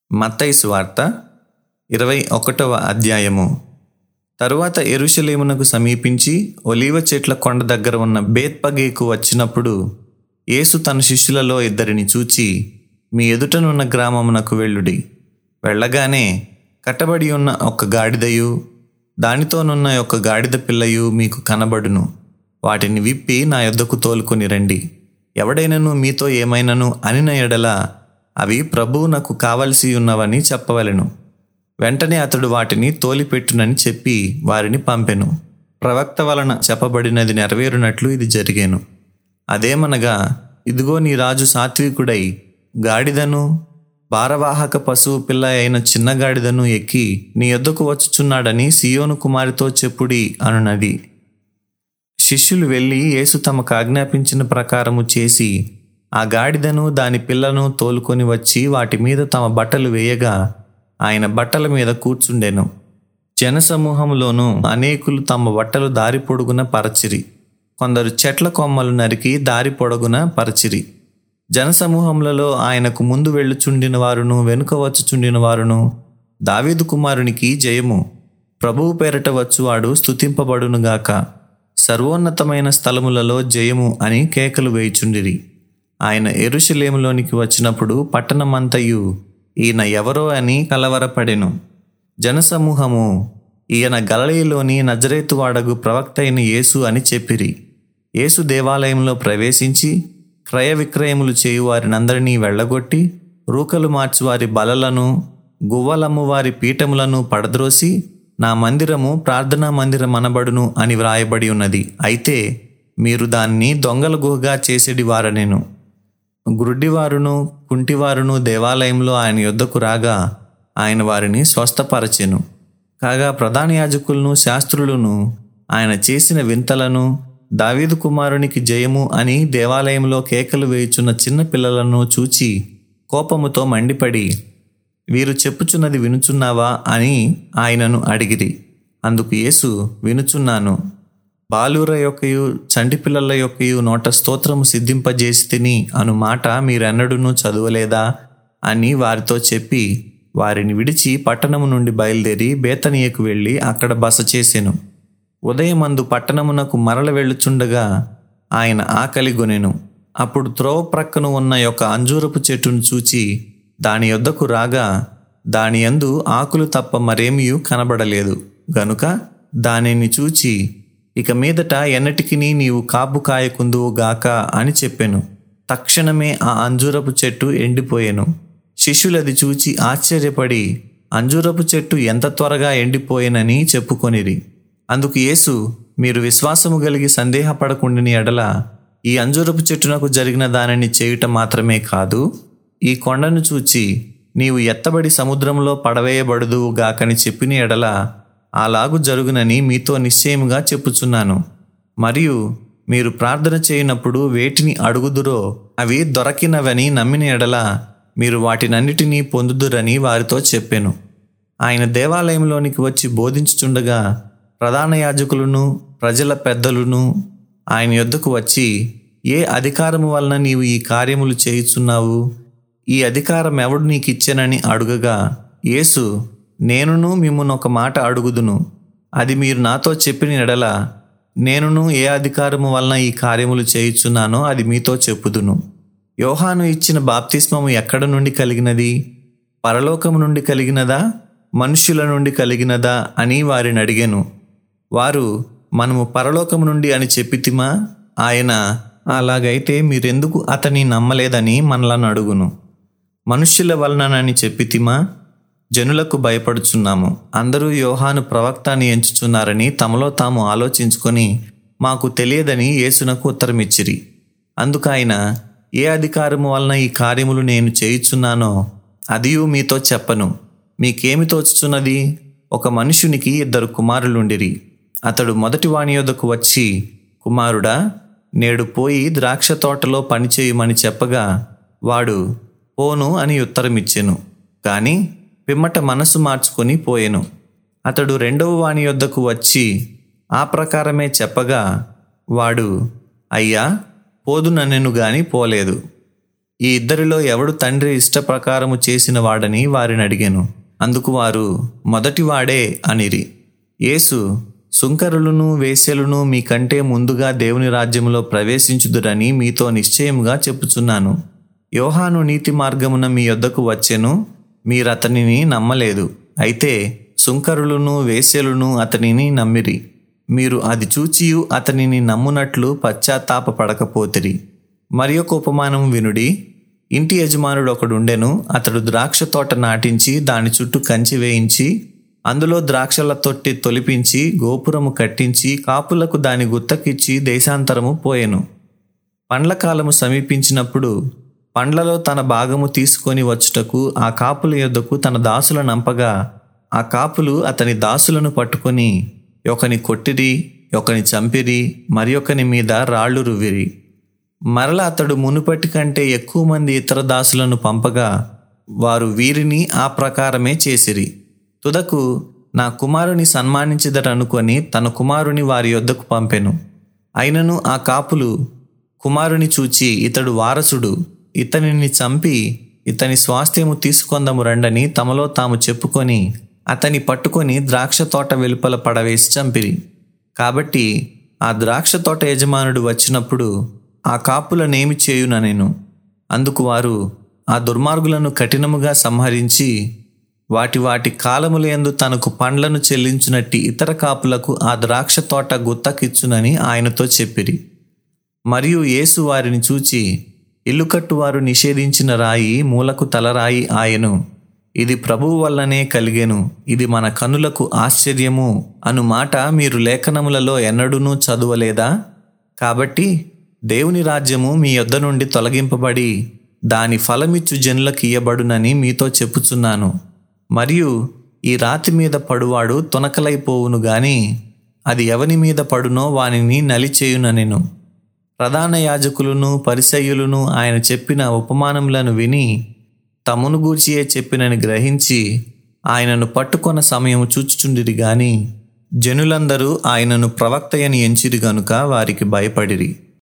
మత్తయి వార్త ఇరవై ఒకటవ అధ్యాయము తరువాత ఎరుషలేమునకు సమీపించి ఒలీవ చెట్ల కొండ దగ్గర ఉన్న బేత్పగేకు వచ్చినప్పుడు యేసు తన శిష్యులలో ఇద్దరిని చూచి మీ ఎదుటనున్న గ్రామమునకు వెళ్ళుడి వెళ్ళగానే కట్టబడి ఉన్న ఒక గాడిదయు దానితోనున్న ఒక గాడిద పిల్లయు మీకు కనబడును వాటిని విప్పి నా యొద్దకు తోలుకొని రండి ఎవడైనను మీతో ఏమైనను అనిన ఎడల అవి ప్రభువు నాకు కావలసి ఉన్నవని చెప్పవలెను వెంటనే అతడు వాటిని తోలిపెట్టునని చెప్పి వారిని పంపెను ప్రవక్త వలన చెప్పబడినది నెరవేరునట్లు ఇది జరిగేను అదేమనగా ఇదిగో నీ రాజు సాత్వికుడై గాడిదను భారవాహక పశువు పిల్ల అయిన చిన్న గాడిదను ఎక్కి నీ యొద్దకు వచ్చుచున్నాడని సియోను కుమారితో చెప్పుడి అనునది శిష్యులు వెళ్ళి యేసు తమకు ఆజ్ఞాపించిన ప్రకారము చేసి ఆ గాడిదను దాని పిల్లను తోలుకొని వచ్చి వాటి మీద తమ బట్టలు వేయగా ఆయన బట్టల మీద కూర్చుండెను జనసమూహంలోనూ అనేకులు తమ బట్టలు దారి పొడుగున పరచిరి కొందరు చెట్ల కొమ్మలు నరికి దారి పొడుగున పరచిరి జనసమూహములలో ఆయనకు ముందు వెళ్ళుచుండిన వారును వెనుక వచ్చుచుండిన వారును దావీదు కుమారునికి జయము ప్రభువు పేరట వచ్చువాడు స్తుతింపబడునుగాక సర్వోన్నతమైన స్థలములలో జయము అని కేకలు వేయుచుండిరి ఆయన ఎరుషలేములోనికి వచ్చినప్పుడు పట్టణమంతయు ఈయన ఎవరో అని కలవరపడెను జనసమూహము ఈయన గలలీలోని నజరేతువాడగు ప్రవక్త అయిన యేసు అని చెప్పిరి యేసు దేవాలయంలో ప్రవేశించి క్రయ విక్రయములు చేయు వారినందరినీ వెళ్ళగొట్టి రూకలు మార్చువారి బలలను గువ్వలమ్ము వారి పీఠములను పడద్రోసి నా మందిరము ప్రార్థనా మందిరం అనబడును అని వ్రాయబడి ఉన్నది అయితే మీరు దాన్ని దొంగల గుహగా చేసేడి వారనేను గుడ్డివారును కుంటివారును దేవాలయంలో ఆయన యొద్దకు రాగా ఆయన వారిని స్వస్థపరచెను కాగా ప్రధాన యాజకులను శాస్త్రులను ఆయన చేసిన వింతలను దావీదు కుమారునికి జయము అని దేవాలయంలో కేకలు వేయుచున్న చిన్న పిల్లలను చూచి కోపముతో మండిపడి వీరు చెప్పుచున్నది వినుచున్నావా అని ఆయనను అడిగిరి అందుకు యేసు వినుచున్నాను బాలుర యొక్కయు చంటి పిల్లల యొక్కయు నోట స్తోత్రము సిద్ధింపజేసి తిని అను మాట మీరెన్నడూనూ చదవలేదా అని వారితో చెప్పి వారిని విడిచి పట్టణము నుండి బయలుదేరి బేతనీయకు వెళ్ళి అక్కడ బస చేసెను ఉదయమందు పట్టణమునకు మరల వెళ్ళుచుండగా ఆయన ఆకలి గొనెను అప్పుడు త్రోవ ప్రక్కన ఉన్న యొక్క అంజూరపు చెట్టును చూచి దాని యొద్దకు రాగా దాని యందు ఆకులు తప్ప మరేమీ కనబడలేదు గనుక దానిని చూచి ఇక మీదట ఎన్నటికి నీవు కాపు కాయకుందువు గాక అని చెప్పెను తక్షణమే ఆ అంజూరపు చెట్టు ఎండిపోయెను శిష్యులది చూచి ఆశ్చర్యపడి అంజూరపు చెట్టు ఎంత త్వరగా ఎండిపోయేనని చెప్పుకొనిరి అందుకు యేసు మీరు విశ్వాసము కలిగి సందేహపడకుండిని ఎడల ఈ అంజూరపు చెట్టునకు జరిగిన దానిని చేయుట మాత్రమే కాదు ఈ కొండను చూచి నీవు ఎత్తబడి సముద్రంలో పడవేయబడుదువు గాకని చెప్పిన ఎడల అలాగు జరుగునని మీతో నిశ్చయముగా చెప్పుచున్నాను మరియు మీరు ప్రార్థన చేయనప్పుడు వేటిని అడుగుదురో అవి దొరకినవని నమ్మిన ఎడల మీరు వాటినన్నిటినీ పొందుదురని వారితో చెప్పెను ఆయన దేవాలయంలోనికి వచ్చి బోధించుచుండగా ప్రధాన యాజకులను ప్రజల పెద్దలను ఆయన యొద్దకు వచ్చి ఏ అధికారము వలన నీవు ఈ కార్యములు చేయుచున్నావు ఈ అధికారం ఎవడు నీకు ఇచ్చానని అడుగగా యేసు నేనును మిమ్మల్ని ఒక మాట అడుగుదును అది మీరు నాతో చెప్పిన ఎడల నేనును ఏ అధికారము వలన ఈ కార్యములు చేయుచున్నానో అది మీతో చెప్పుదును యోహాను ఇచ్చిన బాప్తిస్మము ఎక్కడ నుండి కలిగినది పరలోకము నుండి కలిగినదా మనుష్యుల నుండి కలిగినదా అని వారిని అడిగాను వారు మనము పరలోకము నుండి అని చెప్పితిమా ఆయన అలాగైతే మీరెందుకు అతని నమ్మలేదని మనలను అడుగును మనుష్యుల వలనని చెప్పితిమా జనులకు భయపడుచున్నాము అందరూ యోహాను ప్రవక్త అని ఎంచుచున్నారని తమలో తాము ఆలోచించుకొని మాకు తెలియదని యేసునకు ఉత్తరమిచ్చిరి అందుకు ఆయన ఏ అధికారము వలన ఈ కార్యములు నేను చేయుచున్నానో అదియు మీతో చెప్పను మీకేమి తోచుచున్నది ఒక మనుషునికి ఇద్దరు కుమారులుండిరి అతడు మొదటి వాణి యొద్దకు వచ్చి కుమారుడా నేడు పోయి ద్రాక్ష తోటలో పనిచేయమని చెప్పగా వాడు పోను అని ఉత్తరమిచ్చెను కానీ పిమ్మట మనసు మార్చుకొని పోయెను అతడు రెండవ వాణి యొద్దకు వచ్చి ఆ ప్రకారమే చెప్పగా వాడు అయ్యా పోదునన్నెను గాని పోలేదు ఈ ఇద్దరిలో ఎవడు తండ్రి ఇష్ట ప్రకారము చేసిన వాడని వారిని అడిగాను అందుకు వారు మొదటివాడే అనిరి యేసు సుంకరులను వేశ్యలను మీకంటే ముందుగా దేవుని రాజ్యములో ప్రవేశించుదురని మీతో నిశ్చయముగా చెప్పుచున్నాను యోహాను నీతి మార్గమున మీ యొద్దకు వచ్చెను మీరతనిని నమ్మలేదు అయితే సుంకరులను వేశ్యలను అతనిని నమ్మిరి మీరు అది చూచియు అతనిని నమ్మునట్లు పశ్చాత్తాపపడకపోతిరి మరి ఒక ఉపమానం వినుడి ఇంటి యజమానుడు ఒకడుండెను అతడు ద్రాక్ష తోట నాటించి దాని చుట్టూ కంచి వేయించి అందులో ద్రాక్షల తొట్టి తొలిపించి గోపురము కట్టించి కాపులకు దాని గుత్తకిచ్చి దేశాంతరము పోయెను పండ్ల కాలము సమీపించినప్పుడు పండ్లలో తన భాగము తీసుకొని వచ్చుటకు ఆ కాపుల యొద్దకు తన దాసుల నంపగా ఆ కాపులు అతని దాసులను పట్టుకొని ఒకని కొట్టిరి ఒకని చంపిరి మరి ఒకని మీద రాళ్ళు రువిరి మరల అతడు మునుపటి కంటే ఎక్కువ మంది ఇతర దాసులను పంపగా వారు వీరిని ఆ ప్రకారమే చేసిరి తుదకు నా కుమారుని సన్మానించదరనుకొని తన కుమారుని వారి యొద్దకు పంపెను అయినను ఆ కాపులు కుమారుని చూచి ఇతడు వారసుడు ఇతనిని చంపి ఇతని స్వాస్థ్యము తీసుకొందము రండని తమలో తాము చెప్పుకొని అతని పట్టుకొని ద్రాక్ష తోట వెలుపల పడవేసి చంపిరి కాబట్టి ఆ ద్రాక్ష తోట యజమానుడు వచ్చినప్పుడు ఆ కాపులనేమి చేయున నేను అందుకు వారు ఆ దుర్మార్గులను కఠినముగా సంహరించి వాటి వాటి కాలములందు తనకు పండ్లను చెల్లించునట్టి ఇతర కాపులకు ఆ ద్రాక్ష తోట గుత్తకిచ్చునని ఆయనతో చెప్పిరి మరియు యేసు వారిని చూచి ఇల్లు కట్టువారు నిషేధించిన రాయి మూలకు తలరాయి ఆయను ఇది ప్రభువు వల్లనే కలిగెను ఇది మన కనులకు ఆశ్చర్యము అను మాట మీరు లేఖనములలో ఎన్నడూనూ చదువలేదా కాబట్టి దేవుని రాజ్యము మీ యొద్ద నుండి తొలగింపబడి దాని ఫలమిచ్చు జనులకు ఇయ్యబడునని మీతో చెప్పుచున్నాను మరియు ఈ రాతి మీద పడువాడు తునకలైపోవును గాని అది ఎవని మీద పడునో వానిని నలిచేయుననెను ప్రధాన యాజకులను పరిసయ్యులను ఆయన చెప్పిన ఉపమానములను విని తమను గూర్చియే చెప్పినని గ్రహించి ఆయనను పట్టుకొన్న సమయం చూచుచుండిరి గాని జనులందరూ ఆయనను ప్రవక్తయని ఎంచిరి గనుక వారికి భయపడిరి